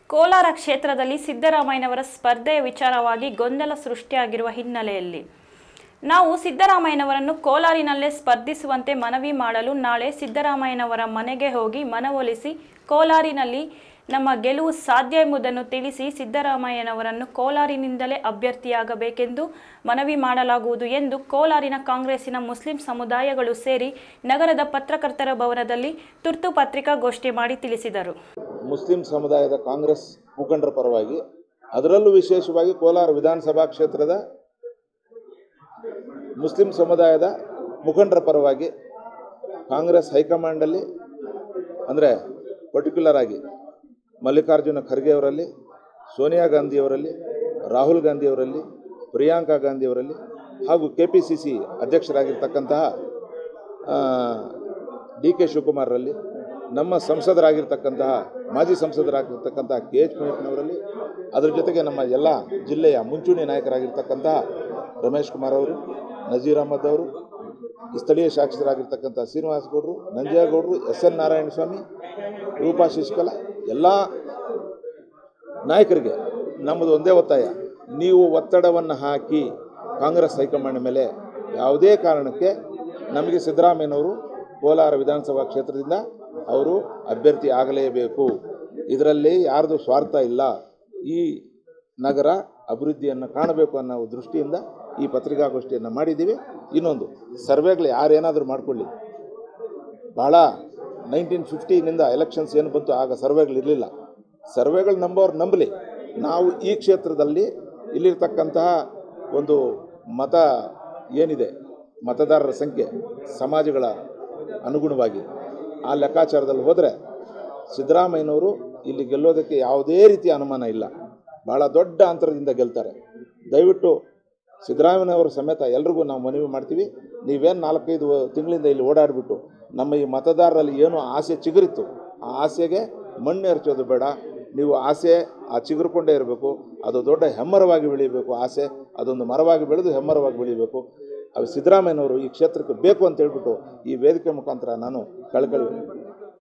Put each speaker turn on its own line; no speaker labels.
ಕೋಲಾರ ಕ್ಷೇತ್ರದಲ್ಲಿ ಸಿದ್ದರಾಮಯ್ಯನವರ ಸ್ಪರ್ಧೆಯ ವಿಚಾರವಾಗಿ ಗೊಂದಲ ಸೃಷ್ಟಿಯಾಗಿರುವ ಹಿನ್ನೆಲೆಯಲ್ಲಿ ನಾವು ಸಿದ್ದರಾಮಯ್ಯನವರನ್ನು ಕೋಲಾರಿನಲ್ಲೇ ಸ್ಪರ್ಧಿಸುವಂತೆ ಮನವಿ ಮಾಡಲು ನಾಳೆ ಸಿದ್ದರಾಮಯ್ಯನವರ ಮನೆಗೆ ಹೋಗಿ ಮನವೊಲಿಸಿ ಕೋಲಾರಿನಲ್ಲಿ ನಮ್ಮ ಗೆಲುವು ಸಾಧ್ಯ ಎಂಬುದನ್ನು ತಿಳಿಸಿ ಸಿದ್ದರಾಮಯ್ಯನವರನ್ನು ಕೋಲಾರಿನಿಂದಲೇ ಅಭ್ಯರ್ಥಿಯಾಗಬೇಕೆಂದು ಮನವಿ ಮಾಡಲಾಗುವುದು ಎಂದು ಕೋಲಾರಿನ ಕಾಂಗ್ರೆಸ್ಸಿನ ಮುಸ್ಲಿಂ ಸಮುದಾಯಗಳು ಸೇರಿ ನಗರದ ಪತ್ರಕರ್ತರ ಭವನದಲ್ಲಿ ತುರ್ತು ಪತ್ರಿಕಾಗೋಷ್ಠಿ ಮಾಡಿ ತಿಳಿಸಿದರು
ಮುಸ್ಲಿಂ ಸಮುದಾಯದ ಕಾಂಗ್ರೆಸ್ ಮುಖಂಡರ ಪರವಾಗಿ ಅದರಲ್ಲೂ ವಿಶೇಷವಾಗಿ ಕೋಲಾರ ವಿಧಾನಸಭಾ ಕ್ಷೇತ್ರದ ಮುಸ್ಲಿಂ ಸಮುದಾಯದ ಮುಖಂಡರ ಪರವಾಗಿ ಕಾಂಗ್ರೆಸ್ ಹೈಕಮಾಂಡಲ್ಲಿ ಅಂದರೆ ಪರ್ಟಿಕ್ಯುಲರ್ ಆಗಿ ಮಲ್ಲಿಕಾರ್ಜುನ ಖರ್ಗೆ ಅವರಲ್ಲಿ ಸೋನಿಯಾ ಗಾಂಧಿಯವರಲ್ಲಿ ರಾಹುಲ್ ಗಾಂಧಿಯವರಲ್ಲಿ ಪ್ರಿಯಾಂಕಾ ಗಾಂಧಿಯವರಲ್ಲಿ ಹಾಗೂ ಕೆ ಪಿ ಸಿ ಸಿ ಅಧ್ಯಕ್ಷರಾಗಿರ್ತಕ್ಕಂತಹ ಡಿ ಕೆ ಶಿವಕುಮಾರ್ರಲ್ಲಿ ನಮ್ಮ ಸಂಸದರಾಗಿರ್ತಕ್ಕಂತಹ ಮಾಜಿ ಸಂಸದರಾಗಿರ್ತಕ್ಕಂತಹ ಕೆ ಎಚ್ ಮುನಿಯಪ್ಪನವರಲ್ಲಿ ಅದರ ಜೊತೆಗೆ ನಮ್ಮ ಎಲ್ಲ ಜಿಲ್ಲೆಯ ಮುಂಚೂಣಿ ನಾಯಕರಾಗಿರ್ತಕ್ಕಂತಹ ರಮೇಶ್ ಕುಮಾರ್ ಅವರು ನಜೀರ್ ಅಹಮದ್ ಅವರು ಈ ಸ್ಥಳೀಯ ಶಾಸಕರಾಗಿರ್ತಕ್ಕಂಥ ಶ್ರೀನಿವಾಸ ಗೌಡರು ನಂಜೇಗೌಡರು ಎಸ್ ಎನ್ ನಾರಾಯಣ ಸ್ವಾಮಿ ರೂಪಾ ಶಶಿಕಲಾ ಎಲ್ಲ ನಾಯಕರಿಗೆ ನಮ್ಮದು ಒಂದೇ ಒತ್ತಾಯ ನೀವು ಒತ್ತಡವನ್ನು ಹಾಕಿ ಕಾಂಗ್ರೆಸ್ ಹೈಕಮಾಂಡ್ ಮೇಲೆ ಯಾವುದೇ ಕಾರಣಕ್ಕೆ ನಮಗೆ ಸಿದ್ದರಾಮಯ್ಯನವರು ಕೋಲಾರ ವಿಧಾನಸಭಾ ಕ್ಷೇತ್ರದಿಂದ ಅವರು ಅಭ್ಯರ್ಥಿ ಆಗಲೇಬೇಕು ಇದರಲ್ಲಿ ಯಾರ್ದು ಸ್ವಾರ್ಥ ಇಲ್ಲ ಈ ನಗರ ಅಭಿವೃದ್ಧಿಯನ್ನು ಕಾಣಬೇಕು ಅನ್ನೋ ದೃಷ್ಟಿಯಿಂದ ಈ ಪತ್ರಿಕಾಗೋಷ್ಠಿಯನ್ನು ಮಾಡಿದ್ದೀವಿ ಇನ್ನೊಂದು ಸರ್ವೆಗಳು ಯಾರೇನಾದರೂ ಮಾಡಿಕೊಳ್ಳಿ ಭಾಳ ನೈನ್ಟೀನ್ ಫಿಫ್ಟಿನಿಂದ ಎಲೆಕ್ಷನ್ಸ್ ಏನು ಬಂತು ಆಗ ಸರ್ವೆಗಳಿರಲಿಲ್ಲ ಸರ್ವೆಗಳು ನಂಬೋರು ನಂಬಲಿ ನಾವು ಈ ಕ್ಷೇತ್ರದಲ್ಲಿ ಇಲ್ಲಿರ್ತಕ್ಕಂತಹ ಒಂದು ಮತ ಏನಿದೆ ಮತದಾರರ ಸಂಖ್ಯೆ ಸಮಾಜಗಳ ಅನುಗುಣವಾಗಿ ಆ ಲೆಕ್ಕಾಚಾರದಲ್ಲಿ ಹೋದರೆ ಸಿದ್ದರಾಮಯ್ಯನವರು ಇಲ್ಲಿ ಗೆಲ್ಲೋದಕ್ಕೆ ಯಾವುದೇ ರೀತಿಯ ಅನುಮಾನ ಇಲ್ಲ ಭಾಳ ದೊಡ್ಡ ಅಂತರದಿಂದ ಗೆಲ್ತಾರೆ ದಯವಿಟ್ಟು ಸಿದ್ದರಾಮಯ್ಯನವರ ಸಮೇತ ಎಲ್ರಿಗೂ ನಾವು ಮನವಿ ಮಾಡ್ತೀವಿ ನೀವೇನು ನಾಲ್ಕೈದು ತಿಂಗಳಿಂದ ಇಲ್ಲಿ ಓಡಾಡಿಬಿಟ್ಟು ನಮ್ಮ ಈ ಮತದಾರರಲ್ಲಿ ಏನು ಆಸೆ ಚಿಗುರಿತ್ತು ಆ ಆಸೆಗೆ ಮಣ್ಣು ಎರಚೋದು ಬೇಡ ನೀವು ಆಸೆ ಆ ಚಿಗುರ್ಕೊಂಡೇ ಇರಬೇಕು ಅದು ದೊಡ್ಡ ಹೆಮ್ಮರವಾಗಿ ಬೆಳೀಬೇಕು ಆಸೆ ಅದೊಂದು ಮರವಾಗಿ ಬೆಳೆದು ಹೆಮ್ಮರವಾಗಿ ಬೆಳೀಬೇಕು ಅದು ಸಿದ್ದರಾಮಯ್ಯನವರು ಈ ಕ್ಷೇತ್ರಕ್ಕೆ ಬೇಕು ಅಂತ ಹೇಳ್ಬಿಟ್ಟು ಈ ವೇದಿಕೆ ಮುಖಾಂತರ ನಾನು ಕಳ್ಕಳಿ